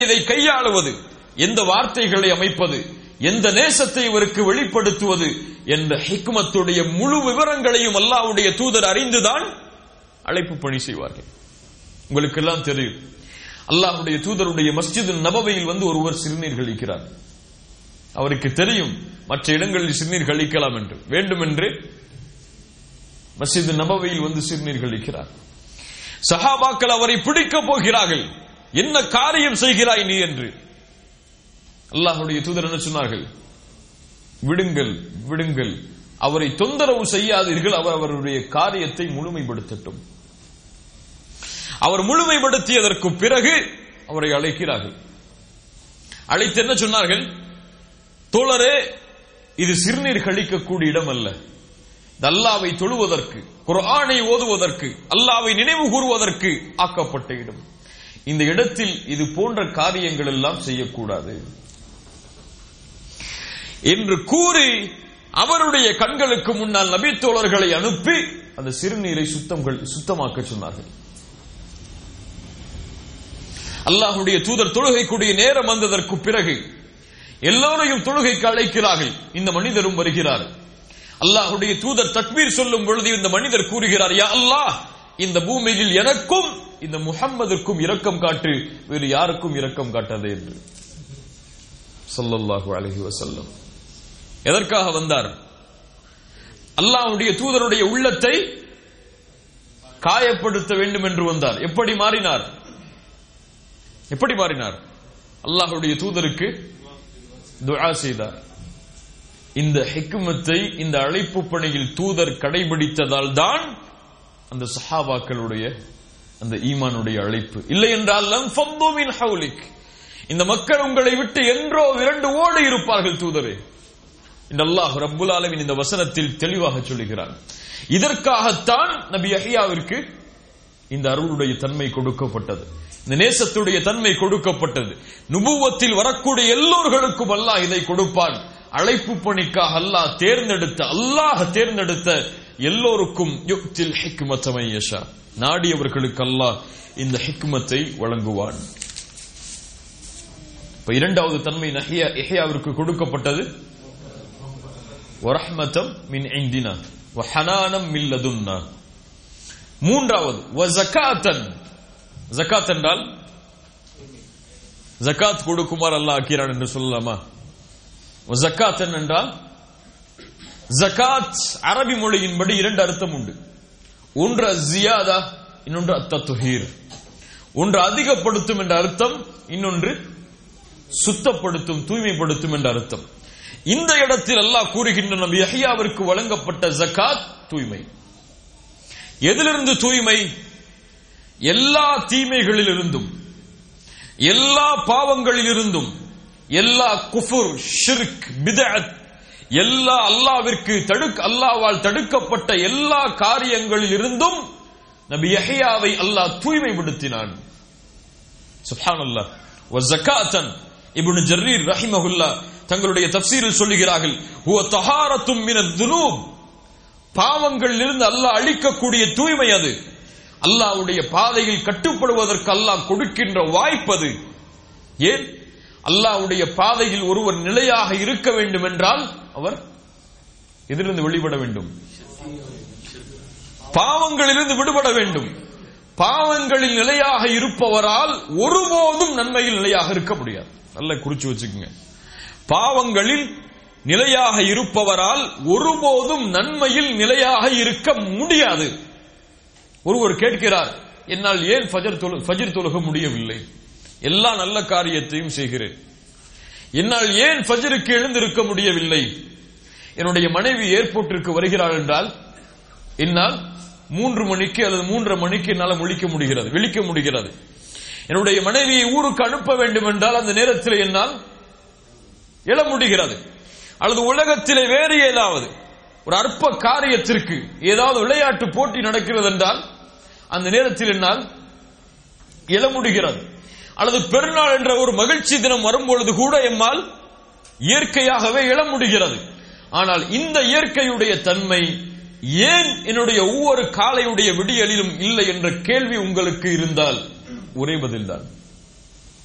இதை கையாளுவது எந்த வார்த்தைகளை அமைப்பது எந்த நேசத்தை இவருக்கு வெளிப்படுத்துவது என்ற ஹிக்மத்துடைய முழு விவரங்களையும் அல்லாஹ்வுடைய தூதர் அறிந்துதான் அழைப்பு பணி செய்வார்கள் உங்களுக்கு எல்லாம் தெரியும் அல்லாஹ்வுடைய தூதருடைய மஸ்ஜித் நபவையில் வந்து ஒருவர் சிறுநீர் கழிக்கிறார் அவருக்கு தெரியும் மற்ற இடங்களில் சிறுநீர் கழிக்கலாம் என்று வேண்டுமென்று மஸ்ஜித் நபவையில் வந்து சிறுநீர் கழிக்கிறார் சஹாபாக்கள் அவரை பிடிக்கப் போகிறார்கள் என்ன காரியம் செய்கிறாய் நீ என்று அல்லாஹ்வுடைய தூதர் என்ன சொன்னார்கள் விடுங்கள் விடுங்கள் அவரை தொந்தரவு செய்யாதீர்கள் அவர் அவருடைய காரியத்தை முழுமைப்படுத்தட்டும் அவர் முழுமைப்படுத்தியதற்கு பிறகு அவரை அழைக்கிறார்கள் அழைத்து என்ன சொன்னார்கள் தோழரே இது சிறுநீர் கழிக்கக்கூடிய இடம் அல்ல இது அல்லாவை தொழுவதற்கு குர்ஆனை ஓதுவதற்கு அல்லாவை நினைவு கூறுவதற்கு ஆக்கப்பட்ட இடம் இந்த இடத்தில் இது போன்ற காரியங்கள் எல்லாம் செய்யக்கூடாது என்று கூறி அவருடைய கண்களுக்கு முன்னால் நபித்தோழர்களை அனுப்பி அந்த சிறுநீரை சுத்தம் சுத்தமாக்க சொன்னார்கள் அல்லாஹுடைய தூதர் தொழுகைக்குரிய நேரம் வந்ததற்கு பிறகு எல்லோரையும் தொழுகைக்கு அழைக்கிறார்கள் இந்த மனிதரும் வருகிறார் அல்லாஹுடைய தூதர் தக்பீர் சொல்லும் பொழுது இந்த மனிதர் கூறுகிறார் யா அல்லாஹ் இந்த பூமியில் எனக்கும் இந்த முஹம்மதிற்கும் இரக்கம் காட்டு வேறு யாருக்கும் இரக்கம் காட்டாதே என்று சொல்லல்லாஹு அலஹி வசல்லம் எதற்காக வந்தார் அல்லாஹ்வுடைய தூதருடைய உள்ளத்தை காயப்படுத்த வேண்டும் என்று வந்தார் எப்படி மாறினார் எப்படி மாறினார் அல்லாஹ்வுடைய தூதருக்கு துஆ செய்தார் இந்த ஹிக்மத்தை இந்த அழைப்பு பணியில் தூதர் கடைபிடித்ததால் தான் அந்த சஹாபாக்களுடைய அந்த ஈமானுடைய அழைப்பு இல்லை என்றால் லம் ஃபದ್ದು மின் ஹவுலிக் இந்த மக்கள் உங்களை விட்டு என்றோ இரண்டு ஓடி இருப்பார்கள் தூதரே இந்த அல்லாஹ் ரப்புல் ஆலமின் இந்த வசனத்தில் தெளிவாக சொல்லுகிறார் இதற்காகத்தான் நபி யஹ்யாவிற்கு இந்த அருளுடைய தன்மை கொடுக்கப்பட்டது இந்த நேசத்துடைய தன்மை கொடுக்கப்பட்டது நுபுவத்தில் வரக்கூடிய எல்லோர்களுக்கும் அல்லாஹ் இதை கொடுப்பான் அழைப்பு பணிக்காக அல்லாஹ் தேர்ந்தெடுத்த அல்லாஹ் தேர்ந்தெடுத்த எல்லோருக்கும் யுக்தில் ஹிக்மத்தமை யஷா நாடியவர்களுக்கு அல்லாஹ் இந்த ஹிக்மத்தை வழங்குவான் இப்ப இரண்டாவது தன்மை நஹியா இஹ்யாவிற்கு கொடுக்கப்பட்டது வரஹ்மத்தம் மின் இந்தினா வஹனானம் மில்லதுன்னா மூன்றாவது வ ஜகாத்தன் ஜகாத் என்றால் ஜகாத் கொடுக்குமாறு அல்லாஹ் ஆக்கிறான் என்று சொல்லலாமா ஜக்காத் என்றால் ஜகாத் அரபி மொழியின்படி இரண்டு அர்த்தம் உண்டு ஒன்று ஜியாதா இன்னொன்று அத்தத்துஹீர் ஒன்று அதிகப்படுத்தும் என்ற அர்த்தம் இன்னொன்று சுத்தப்படுத்தும் தூய்மைப்படுத்தும் என்ற அர்த்தம் இந்த இடத்தில் அல்லாஹ் கூறுகின்ற நபி யஹ்யாவிற்கு வழங்கப்பட்ட ஜகாத் தூய்மை எதிலிருந்து தூய்மை எல்லா தீமைகளில் இருந்தும் எல்லா பாவங்களில் இருந்தும் எல்லா குஃபுர் ஷிர்க் பிதஅத் எல்லா அல்லாவிற்கு தடுக்க அல்லாவால் தடுக்கப்பட்ட எல்லா காரியங்களில் இருந்தும் நபி யஹ்யாவை அல்லாஹ் தூய்மைப்படுத்தினான் சுப்ஹானல்லாஹ் வ ஜகாத்தன் இப்னு ஜர்ரீர் ரஹிமஹுல்லா தங்களுடைய தஃப்சீரில் சொல்லுகிறார்கள் ஹுவ தஹாரத்தும் மினத் துனூப் பாவங்களில் இருந்து அல்லாஹ் அழிக்கக்கூடிய தூய்மை அது அல்லாஹ்வுடைய பாதையில் கட்டுப்படுவதற்கு அல்லாஹ் கொடுக்கின்ற வாய்ப்பது ஏன் அல்லாஹ்வுடைய பாதையில் ஒருவர் நிலையாக இருக்க வேண்டும் என்றால் அவர் எதிலிருந்து வெளிப்பட வேண்டும் பாவங்களிலிருந்து விடுபட வேண்டும் பாவங்களில் நிலையாக இருப்பவரால் ஒருபோதும் நன்மையில் நிலையாக இருக்க முடியாது நல்ல குறிச்சு வச்சுக்கோங்க பாவங்களில் நிலையாக இருப்பவரால் ஒருபோதும் நன்மையில் நிலையாக இருக்க முடியாது ஒருவர் கேட்கிறார் என்னால் ஏன் ஃபஜர் தொழு ஃபஜர் தொழுக முடியவில்லை எல்லா நல்ல காரியத்தையும் செய்கிறேன் என்னால் ஏன் ஃபஜருக்கு எழுந்திருக்க முடியவில்லை என்னுடைய மனைவி ஏர்போர்ட்டிற்கு வருகிறாள் என்றால் என்னால் மூன்று மணிக்கு அல்லது மூன்றரை மணிக்கு என்னால் முழிக்க முடிகிறது விழிக்க முடிகிறது என்னுடைய மனைவியை ஊருக்கு அனுப்ப வேண்டும் என்றால் அந்த நேரத்தில் என்னால் எழ முடிகிறது அல்லது உலகத்திலே வேறு ஏதாவது ஒரு அற்ப காரியத்திற்கு ஏதாவது விளையாட்டு போட்டி நடக்கிறது என்றால் அந்த நேரத்தில் என்னால் எழ முடிகிறது அல்லது பெருநாள் என்ற ஒரு மகிழ்ச்சி தினம் வரும்பொழுது கூட எம்மால் இயற்கையாகவே எழ முடிகிறது ஆனால் இந்த இயற்கையுடைய தன்மை ஏன் என்னுடைய ஒவ்வொரு காலையுடைய விடியலிலும் இல்லை என்ற கேள்வி உங்களுக்கு இருந்தால் ஒரே பதில்தான்